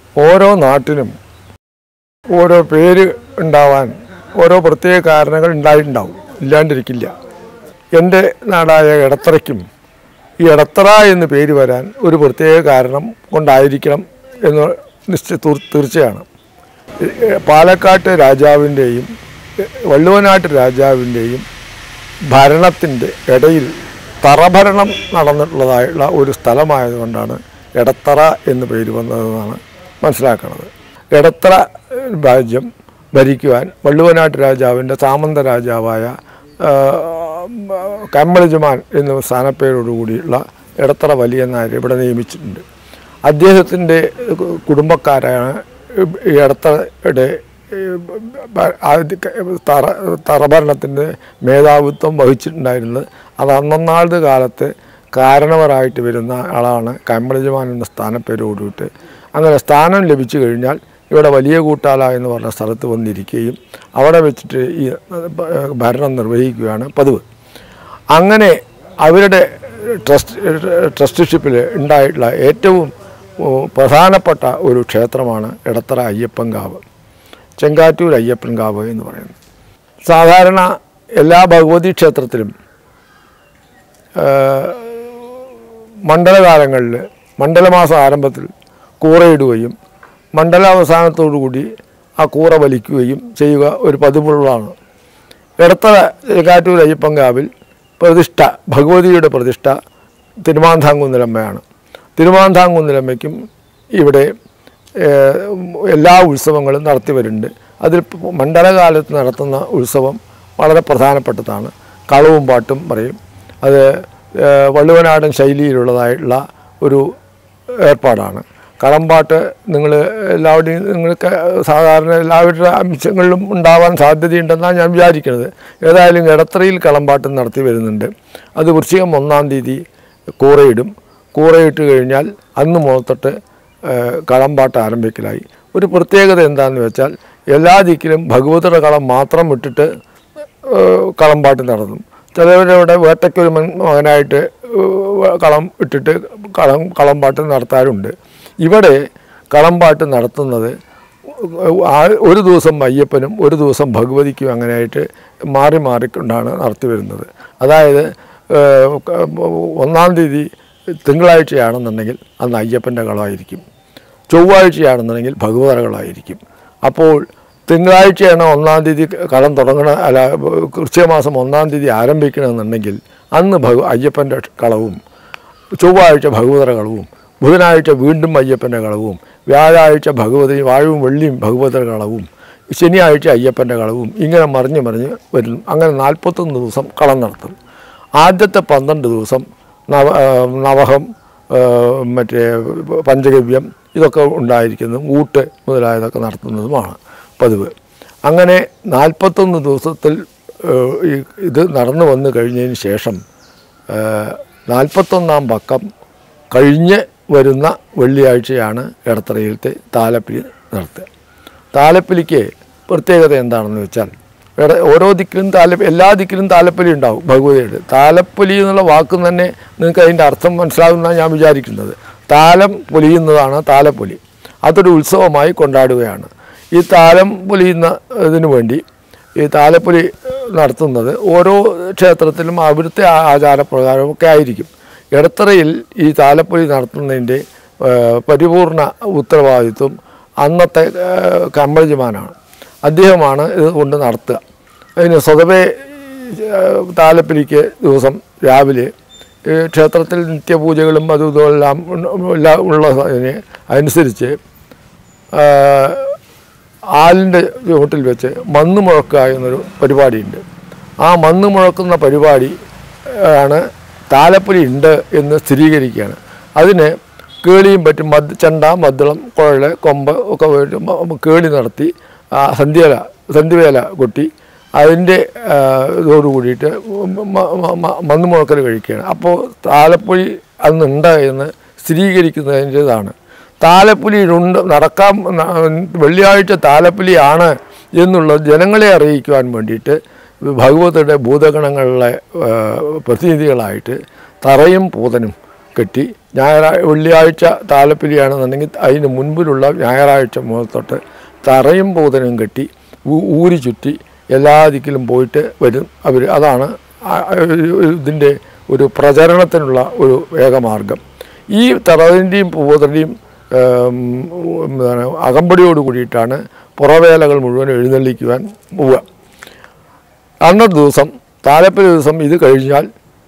ഓരോ നാട്ടിനും ഓരോ പേര് ഉണ്ടാവാൻ ഓരോ പ്രത്യേക കാരണങ്ങൾ ഉണ്ടായിട്ടുണ്ടാവും ഇല്ലാണ്ടിരിക്കില്ല എൻ്റെ നാടായ ഇടത്തറയ്ക്കും ഈ ഇടത്തറ എന്ന് പേര് വരാൻ ഒരു പ്രത്യേക കാരണം കൊണ്ടായിരിക്കണം എന്ന് നിശ്ചയ തീർ- തീർച്ചയാണ് ഏ, പാലക്കാട്ട് രാജാവിൻ്റെയും വള്ളുവനാട്ട് രാജാവിൻ്റെയും ഭരണത്തിൻ്റെ ഇടയിൽ തറഭരണം നടന്നിട്ടുള്ളതായുള്ള ഒരു സ്ഥലമായതുകൊണ്ടാണ് എടത്തറ എന്ന് പേര് വന്നതെന്നാണ് മനസ്സിലാക്കുന്നത് എടത്തറ രാജ്യം ഭരിക്കുവാൻ വള്ളുവനാട്ട് രാജാവിൻ്റെ സാമന്ത രാജാവായ ആ, കമ്മളിജുമാൻ എന്ന സ്ഥാനപ്പേരോടുകൂടിയുള്ള എടത്തറ വലിയ നായർ ഇവിടെ നിയമിച്ചിട്ടുണ്ട് അദ്ദേഹത്തിൻ്റെ കുടുംബക്കാരാണ് ഈ എടത്തറയുടെ ആദ്യ തറ തറഭരണത്തിൻ്റെ മേധാവിത്വം വഹിച്ചിട്ടുണ്ടായിരുന്നത് അത് അന്നന്നാളത് കാലത്ത് കാരണവരായിട്ട് വരുന്ന ആളാണ് കമ്മളിജമാൻ എന്ന സ്ഥാനപ്പേരോടുകൂടിയിട്ട് അങ്ങനെ സ്ഥാനം ലഭിച്ചു കഴിഞ്ഞാൽ ഇവിടെ വലിയ കൂട്ടാല എന്ന് പറഞ്ഞ സ്ഥലത്ത് വന്നിരിക്കുകയും അവിടെ വെച്ചിട്ട് ഈ ഭരണം നിർവഹിക്കുകയാണ് പതിവ് അങ്ങനെ അവരുടെ ട്രസ്റ്റ് ട്രസ്റ്റിഷിപ്പിൽ ഉണ്ടായിട്ടുള്ള ഏറ്റവും ഓ, പ്രധാനപ്പെട്ട ഒരു ക്ഷേത്രമാണ് എടത്തറ അയ്യപ്പൻകാവ് ചെങ്കാറ്റൂർ അയ്യപ്പൻകാവ് എന്ന് പറയുന്നത് സാധാരണ എല്ലാ ഭഗവതി ക്ഷേത്രത്തിലും ആ, മണ്ഡലകാലങ്ങളിൽ മണ്ഡലമാസ ആരംഭത്തിൽ കൂറയിടുകയും മണ്ഡല അവസാനത്തോടുകൂടി ആ കൂറ വലിക്കുകയും ചെയ്യുക ഒരു പതിവുള്ളതാണ് എടത്തറ കാറ്റൂർ അയ്യപ്പൻകാവിൽ പ്രതിഷ്ഠ ഭഗവതിയുടെ പ്രതിഷ്ഠ തിരുമാന്താങ്കുന്നിലമ്മയാണ് തിരുമാന്താങ്കുന്നിലമ്മയ്ക്കും ഇവിടെ ഏഹ്, എല്ലാ ഉത്സവങ്ങളും നടത്തി വരുന്നുണ്ട് അതിൽ മണ്ഡലകാലത്ത് നടത്തുന്ന ഉത്സവം വളരെ പ്രധാനപ്പെട്ടതാണ് കളവും പാട്ടും പറയും അത് ഏഹ്, വള്ളുവനാടൻ ശൈലിയിലുള്ളതായിട്ടുള്ള ഒരു ഏർപ്പാടാണ് കളമ്പാട്ട് നിങ്ങൾ എല്ലാവരുടെയും നിങ്ങൾക്ക് സാധാരണ എല്ലാവരുടെ അംശങ്ങളിലും ഉണ്ടാവാൻ സാധ്യതയുണ്ടെന്നാണ് ഞാൻ വിചാരിക്കുന്നത് ഏതായാലും ഇടത്തറയിൽ കളമ്പാട്ട് നടത്തി വരുന്നുണ്ട് അത് വൃശ്ചികം ഒന്നാം തീയതി കൂറയിടും കൂറയിട്ട് കഴിഞ്ഞാൽ അന്ന് മുഖത്തൊട്ട് ഏഹ്, കളമ്പാട്ട് ആരംഭിക്കലായി ഒരു പ്രത്യേകത എന്താണെന്ന് വെച്ചാൽ എല്ലാ ദിക്കിലും ഭഗവതിയുടെ കളം മാത്രം വിട്ടിട്ട് ഏഹ്, കളമ്പാട്ട് നടത്തും ചിലവരവിടെ വേട്ടയ്ക്കൊരു മൻ- മകനായിട്ട് ഏഹ്, കളം ഇട്ടിട്ട് കളം കളമ്പാട്ട് നടത്താറുണ്ട് ഇവിടെ കളമ്പാട്ട് നടത്തുന്നത് ആ- ഒരു ദിവസം അയ്യപ്പനും ഒരു ദിവസം ഭഗവതിക്കും അങ്ങനെയായിട്ട് മാറി മാറിക്കൊണ്ടാണ് നടത്തി വരുന്നത് അതായത് ഏഹ്, ക- ഒന്നാം തീയതി തിങ്കളാഴ്ചയാണെന്നുണ്ടെങ്കിൽ അന്ന് അയ്യപ്പൻ്റെ കളമായിരിക്കും ചൊവ്വാഴ്ചയാണെന്നുണ്ടെങ്കിൽ ഭഗവതകളായിരിക്കും അപ്പോൾ തിങ്കളാഴ്ചയാണ് ഒന്നാം തീയതി കളം തുടങ്ങണ അല്ല കൃത്യമാസം ഒന്നാം തീയതി ആരംഭിക്കണമെന്നുണ്ടെങ്കിൽ അന്ന് ഭഗ അയ്യപ്പൻ്റെ കളവും ചൊവ്വാഴ്ച ഭഗവതര കളവും ബുധനാഴ്ച വീണ്ടും അയ്യപ്പൻ്റെ കളവും വ്യാഴാഴ്ച ഭഗവതി വാഴവും വെള്ളിയും ഭഗവതര കളവും ശനിയാഴ്ച അയ്യപ്പൻ്റെ കളവും ഇങ്ങനെ മറിഞ്ഞ് മറിഞ്ഞ് വരും അങ്ങനെ നാൽപ്പത്തൊന്ന് ദിവസം കളം നടത്തും ആദ്യത്തെ പന്ത്രണ്ട് ദിവസം നവ ആ, നവഹം ആ, മറ്റേ പഞ്ചഗവ്യം ഇതൊക്കെ ഉണ്ടായിരിക്കുന്നതും ഊട്ട് മുതലായതൊക്കെ നടത്തുന്നതുമാണ് പതിവ് അങ്ങനെ നാൽപ്പത്തൊന്ന് ദിവസത്തിൽ ആ, ഈ ഇത് നടന്നു വന്നു കഴിഞ്ഞതിന് ശേഷം ആ, നാൽപ്പത്തൊന്നാം പക്കം കഴിഞ്ഞ് വരുന്ന വെള്ളിയാഴ്ചയാണ് ഇടത്തറയിലത്തെ താലപ്പിലി നടത്തുക താലപ്പിലിക്ക് പ്രത്യേകത എന്താണെന്ന് വെച്ചാൽ വേറെ ഓരോ ദിക്കിലും താല എല്ലാ ദിക്കിലും താലപ്പൊലി ഉണ്ടാവും ഭഗവതിയുടെ താലപ്പൊലി എന്നുള്ള വാക്ക് തന്നെ നിങ്ങൾക്ക് അതിൻ്റെ അർത്ഥം മനസ്സിലാകുമെന്നാണ് ഞാൻ വിചാരിക്കുന്നത് താലം പൊലിയുന്നതാണ് താലപ്പൊലി അതൊരു ഉത്സവമായി കൊണ്ടാടുകയാണ് ഈ താലം പൊലിയുന്ന ഇതിനു വേണ്ടി ഈ താലപ്പൊലി നടത്തുന്നത് ഓരോ ക്ഷേത്രത്തിലും അവിടുത്തെ ആ- ആചാരപ്രകാരമൊക്കെ ആയിരിക്കും ഇടത്തറയിൽ ഈ താലപ്പൊലി നടത്തുന്നതിൻ്റെ ഏഹ്, പരിപൂർണ ഉത്തരവാദിത്വം അന്നത്തെ ഏഹ്, കമ്മളിജമാനാണ് അദ്ദേഹമാണ് ഇത് കൊണ്ട് നടത്തുക അതിന് സ്വതവേ ഏഹ്, താലപ്പൊലിക്ക് ദിവസം രാവിലെ ഈ ക്ഷേത്രത്തിൽ നിത്യപൂജകളും അതും ഇതും എല്ലാം ഉള്ള- എല്ലാം ഉള്ളതിന് അനുസരിച്ച് ആഹ്, ആലിൻ്റെ ചുവട്ടിൽ വെച്ച് മണ്ണ് മുഴക്കുക എന്നൊരു പരിപാടിയുണ്ട് ആ മണ്ണ് മുഴക്കുന്ന പരിപാടി ആണ് താലപ്പൊലി ഉണ്ട് എന്ന് സ്ഥിരീകരിക്കുകയാണ് അതിന് കേളിയും പറ്റും മദ് ചെണ്ട മദ്ദളം കുഴൽ കൊമ്പ് ഒക്കെ വേണ്ടി മ- കേളി നടത്തി ആ സന്ധ്യവേല സന്ധ്യവേല കൊട്ടി അതിൻ്റെ ആ, ഇതോട് കൂടിയിട്ട് മ- മ- മ- മണ്ണ് മുഴക്കൽ കഴിക്കുകയാണ് അപ്പോൾ താലപ്പൊലി അന്നുണ്ട് എന്ന് സ്ഥിരീകരിക്കുന്നതിൻ്റെതാണ് താലപ്പൊലി ഉണ്ട് നടക്കാൻ ന- വെള്ളിയാഴ്ച താലപ്പൊലിയാണ് എന്നുള്ളത് ജനങ്ങളെ അറിയിക്കുവാൻ വേണ്ടിയിട്ട് ഭഗവതിയുടെ ഭൂതഗണങ്ങളിലെ ആ, പ്രതിനിധികളായിട്ട് തറയും പൂതനും കെട്ടി ഞായറാഴ്ച വെള്ളിയാഴ്ച താലപ്പിലിയാണെന്നുണ്ടെങ്കിൽ അതിന് മുൻപിലുള്ള ഞായറാഴ്ച മുതൽ തൊട്ട് തറയും പൂതനും കെട്ടി ഊ- ഊരി ചുറ്റി എല്ലാ ദിക്കിലും പോയിട്ട് വരും അവർ അതാണ് ആ- ഒരു- ഇതിൻ്റെ ഒരു പ്രചരണത്തിനുള്ള ഒരു വേഗമാർഗം ഈ തറവിൻ്റെയും പൂതൻ്റെയും എന്താണ് അകമ്പടിയോട് കൂടിയിട്ടാണ് പുറവേലകൾ മുഴുവൻ എഴുന്നള്ളിക്കുവാൻ പോവുക അന്നത്തെ ദിവസം താലപ്പൊലി ദിവസം ഇത് കഴിഞ്ഞാൽ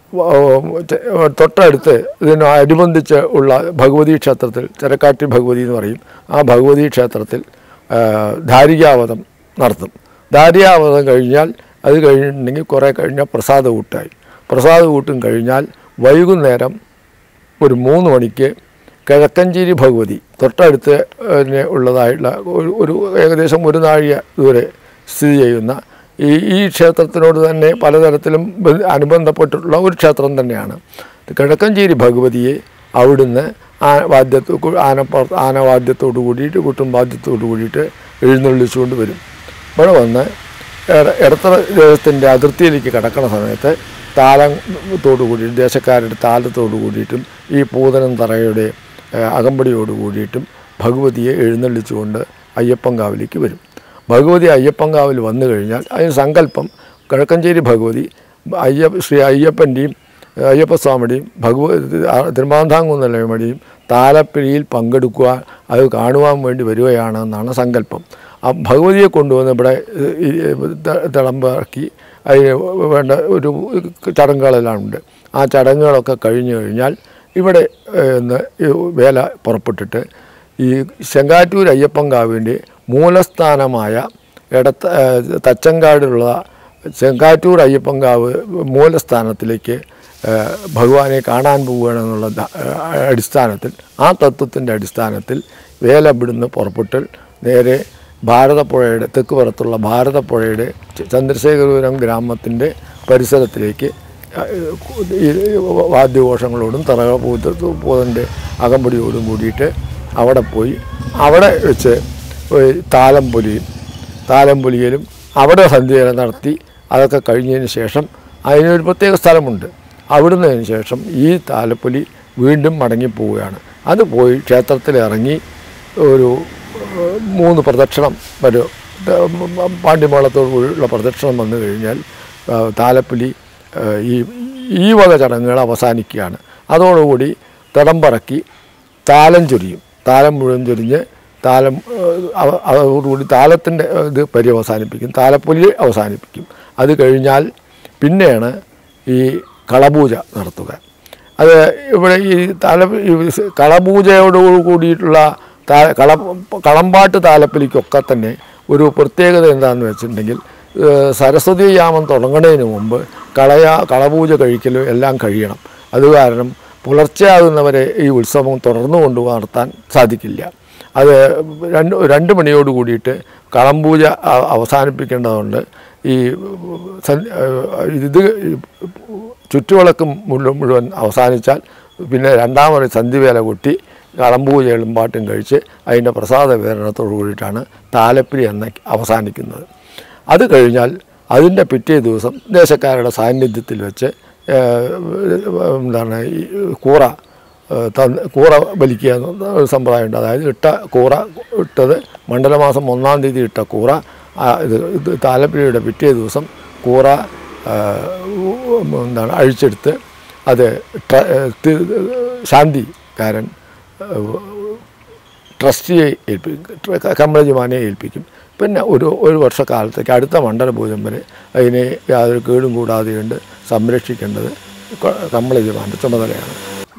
വ- ചെ- തൊട്ടടുത്ത് ഇതിനനുബന്ധിച്ച് ഉള്ള ഭഗവതി ക്ഷേത്രത്തിൽ ചെരക്കാട്ടി ഭഗവതി എന്ന് പറയും ആ ഭഗവതി ക്ഷേത്രത്തിൽ ആ, ധാരികാവതം നടത്തും ധാരികാവതം കഴിഞ്ഞാൽ അത് കഴിഞ്ഞിട്ടുണ്ടെങ്കിൽ കുറേ കഴിഞ്ഞാൽ പ്രസാദ കൂട്ടായി പ്രസാദ കൂട്ടും കഴിഞ്ഞാൽ വൈകുന്നേരം ഒരു മൂന്ന് മണിക്ക് കിഴക്കഞ്ചേരി ഭഗവതി തൊട്ടടുത്ത് തന്നെ ഉള്ളതായിട്ടുള്ള ഒരു ഒരു ഏകദേശം ഒരു നാഴിക ദൂരെ സ്ഥിതി ചെയ്യുന്ന ഈ ഈ ക്ഷേത്രത്തിനോട് തന്നെ പലതരത്തിലും ബ- അനുബന്ധപ്പെട്ടിട്ടുള്ള ഒരു ക്ഷേത്രം തന്നെയാണ് കിഴക്കഞ്ചേരി ഭഗവതിയെ അവിടുന്ന് ആ വാദ്യത്തോ ആനപ്പ ആനവാദ്യത്തോട് കൂടിയിട്ട് കുട്ടും വാദ്യത്തോട് കൂടിയിട്ട് എഴുന്നള്ളിച്ചുകൊണ്ട് വരും ഇവിടെ വന്ന് എട- എടത്തറ ദേശത്തിൻ്റെ അതിർത്തിയിലേക്ക് കടക്കുന്ന സമയത്ത് താളത്തോടു കൂടി ദേശക്കാരുടെ താളത്തോടു കൂടിയിട്ടും ഈ പൂതനം തറയുടെ ഏഹ്, അകമ്പടിയോട് കൂടിയിട്ടും ഭഗവതിയെ എഴുന്നള്ളിച്ചുകൊണ്ട് അയ്യപ്പൻകാവിലേക്ക് വരും ഭഗവതി അയ്യപ്പൻകാവിൽ വന്നു കഴിഞ്ഞാൽ അതിന് സങ്കല്പം കിഴക്കഞ്ചേരി ഭഗവതി അയ്യപ്പ ശ്രീ അയ്യപ്പൻ്റെയും അയ്യപ്പസ്വാമിയുടെയും ഭഗവതി തിരുമാന്താങ്കുന്നല്ലയുടെയും താലപ്പിരിയിൽ പങ്കെടുക്കുക അത് കാണുവാൻ വേണ്ടി വരികയാണെന്നാണ് സങ്കല്പം ആ ഭഗവതിയെ കൊണ്ടുവന്ന് ഇവിടെ ഈ ത- തിളമ്പാക്കി അതിന് വേണ്ട ഒരു ചടങ്ങുകളെല്ലാം ഉണ്ട് ആ ചടങ്ങുകളൊക്കെ കഴിഞ്ഞു കഴിഞ്ഞാൽ ഇവിടെ ഏഹ്, ഇന്ന് ഈ വേല പുറപ്പെട്ടിട്ട് ഈ ശെങ്കാറ്റൂർ അയ്യപ്പൻകാവിൻ്റെ മൂലസ്ഥാനമായ ഇടത്ത ഏഹ്, തച്ചങ്കാടുള്ള ചെങ്കാറ്റൂർ അയ്യപ്പൻകാവ് മൂലസ്ഥാനത്തിലേക്ക് ഏഹ്, ഭഗവാനെ കാണാൻ പോവുകയാണെന്നുള്ള ദ- ഏഹ്, അടിസ്ഥാനത്തിൽ ആ തത്വത്തിൻ്റെ അടിസ്ഥാനത്തിൽ വേല ഇവിടുന്ന് പുറപ്പെട്ട് നേരെ ഭാരതപ്പുഴയുടെ തെക്ക് പുറത്തുള്ള ഭാരതപ്പുഴയുടെ ച- ചന്ദ്രശേഖരപുരം ഗ്രാമത്തിൻ്റെ പരിസരത്തിലേക്ക് ഏഹ്, ഈ വാദ്യഘോഷങ്ങളോടും തറ പൂതൻ്റെ അകമ്പടിയോടും കൂടിയിട്ട് അവിടെ പോയി അവിടെ വെച്ച് ഒരു താലം പൊലിയും താലം പൊലിയലും അവിടെ സന്ധ്യയില നടത്തി അതൊക്കെ കഴിഞ്ഞതിന് ശേഷം അതിനൊരു പ്രത്യേക സ്ഥലമുണ്ട് അവിടുന്നതിന് ശേഷം ഈ താലപ്പൊലി വീണ്ടും മടങ്ങിപ്പോവുകയാണ് അത് പോയി ക്ഷേത്രത്തിൽ ഇറങ്ങി ഒരു ഏഹ്, മൂന്ന് പ്രദക്ഷിണം വരും പാണ്ഡ്യമേളത്തോടു കൂടിയുള്ള പ്രദക്ഷിണം വന്നു കഴിഞ്ഞാൽ ആ, താലപ്പൊലി ഏഹ്, ഈ ഈ വക ചടങ്ങുകൾ അവസാനിക്കുകയാണ് അതോടുകൂടി തിടമ്പറക്കി താലം ചൊരിയും താലം മുഴുവൻ ചൊരിഞ്ഞ് താലം ഏഹ്, അവ- അതോടുകൂടി താലത്തിൻ്റെ ഇത് പര്യവസാനിപ്പിക്കും താലപ്പൊലി അവസാനിപ്പിക്കും അത് കഴിഞ്ഞാൽ പിന്നെയാണ് ഈ കളപൂജ നടത്തുക അത് ഇവിടെ ഈ താല ഈ കളപൂജയോട് കൂടിയിട്ടുള്ള താ കള കളമ്പാട്ട് താലപ്പൊലിക്കൊക്കെ തന്നെ ഒരു പ്രത്യേകത എന്താണെന്ന് വെച്ചിട്ടുണ്ടെങ്കിൽ ഏഹ്, സരസ്വതി യാമം തുടങ്ങുന്നതിന് മുമ്പ് കളയാ കളപൂജ കഴിക്കലും എല്ലാം കഴിയണം അത് കാരണം പുലർച്ചെ ആകുന്നവരെ ഈ ഉത്സവം തുടർന്നു കൊണ്ട് നടത്താൻ സാധിക്കില്ല അത് രണ്ട് രണ്ട് മണിയോട് കൂടിയിട്ട് കളംപൂജ അ- അവസാനിപ്പിക്കേണ്ടതുകൊണ്ട് ഈ സൻ- ഏഹ് ഇത് ചുറ്റുവിളക്കും മുഴുവൻ മുഴുവൻ അവസാനിച്ചാൽ പിന്നെ രണ്ടാമത് സന്ധിവേല കൊട്ടി കളമ്പൂജകളും പാട്ടും കഴിച്ച് അതിൻ്റെ പ്രസാദ വിതരണത്തോടു കൂടിയിട്ടാണ് താലപ്പിരി എന്ന അവസാനിക്കുന്നത് അത് കഴിഞ്ഞാൽ അതിൻ്റെ പിറ്റേ ദിവസം ദേശക്കാരുടെ സാന്നിധ്യത്തിൽ വെച്ച് ഏഹ്, എന്താണ് ഈ കൂറ ഏഹ്, തന്ന് കൂറ വലിക്കുക എന്ന ഒരു സമ്പ്രദായമുണ്ട് അതായത് ഇട്ട കൂറ ഇട്ടത് മണ്ഡലമാസം ഒന്നാം തീയതി ഇട്ട കൂറ ആ, ഇത് ഇത് താലപ്പിരിയുടെ പിറ്റേ ദിവസം കൂറ ഏഹ്, എന്താണ് അഴിച്ചെടുത്ത് അത് ട്ര- ഏഹ്, തി- ശാന്തിക്കാരൻ ഏഹ്, ട്രസ്റ്റിയെ ഏൽപ്പിക്കും ട്ര- കമ്മളജിമാനെ ഏൽപ്പിക്കും പിന്നെ ഒരു ഒരു വർഷക്കാലത്തേക്ക് അടുത്ത മണ്ഡലപൂജം വരെ അതിനെ യാതൊരു കേടും കൂടാതെ കൊണ്ട് സംരക്ഷിക്കേണ്ടത് ക- കമ്മളജിമാൻ്റെ ചുമതലയാണ്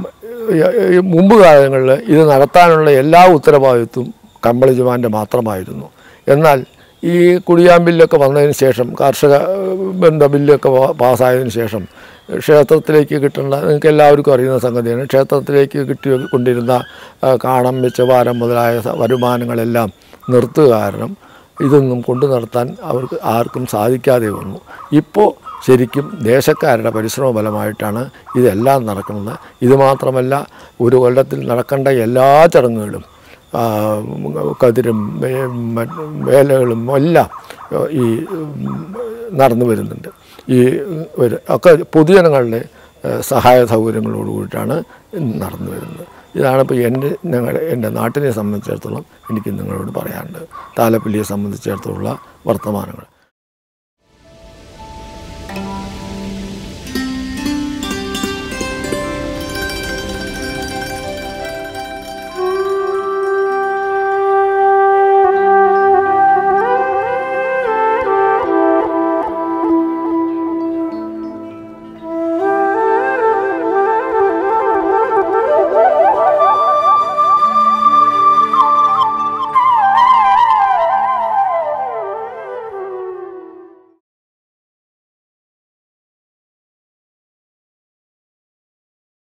ഈ- ഈ മുമ്പ് കാലങ്ങളിൽ ഇത് നടത്താനുള്ള എല്ലാ ഉത്തരവാദിത്വവും കമ്മളജിമാൻ്റെ മാത്രമായിരുന്നു എന്നാൽ ഈ കുടിയാൻ ബില്ലൊക്കെ വന്നതിന് ശേഷം കാർഷിക ഏഹ്, ബന്ധ ബില്ലൊക്കെ പാ- പാസ്സായതിനു ശേഷം ക്ഷേത്രത്തിലേക്ക് കിട്ടേണ്ട നിങ്ങൾക്ക് എല്ലാവർക്കും അറിയുന്ന സംഗതിയാണ് ക്ഷേത്രത്തിലേക്ക് കിട്ടി കൊണ്ടിരുന്ന ആ, കാണം വെച്ചവാരം മുതലായ സ- വരുമാനങ്ങളെല്ലാം നിർത്തുക കാരണം ഇതൊന്നും കൊണ്ടു നടത്താൻ അവർക്ക് ആർക്കും സാധിക്കാതെ വന്നു ഇപ്പോൾ ശരിക്കും ദേശക്കാരുടെ പരിശ്രമ ഫലമായിട്ടാണ് ഇതെല്ലാം നടക്കുന്നത് ഇത് മാത്രമല്ല ഒരു കൊല്ലത്തിൽ നടക്കേണ്ട എല്ലാ ചടങ്ങുകളും ആ, കതിരും വേ- മറ്റ് വേലകളും എല്ലാം ഈ ഉം, നടന്നു വരുന്നുണ്ട് ഈ ഒരു ഒക്കെ പൊതുജനങ്ങളുടെ ഏഹ്, സഹായ സൗകര്യങ്ങളോട് കൂടിയിട്ടാണ് ഇന്ന് നടന്നു വരുന്നത് ഇതാണ് ഇപ്പോൾ എൻ്റെ ഞങ്ങളുടെ എൻ്റെ നാട്ടിനെ സംബന്ധിച്ചിടത്തോളം എനിക്ക് നിങ്ങളോട് പറയാനുള്ളത് താലപ്പള്ളിയെ സംബന്ധിച്ചിടത്തോളം വർത്തമാനങ്ങൾ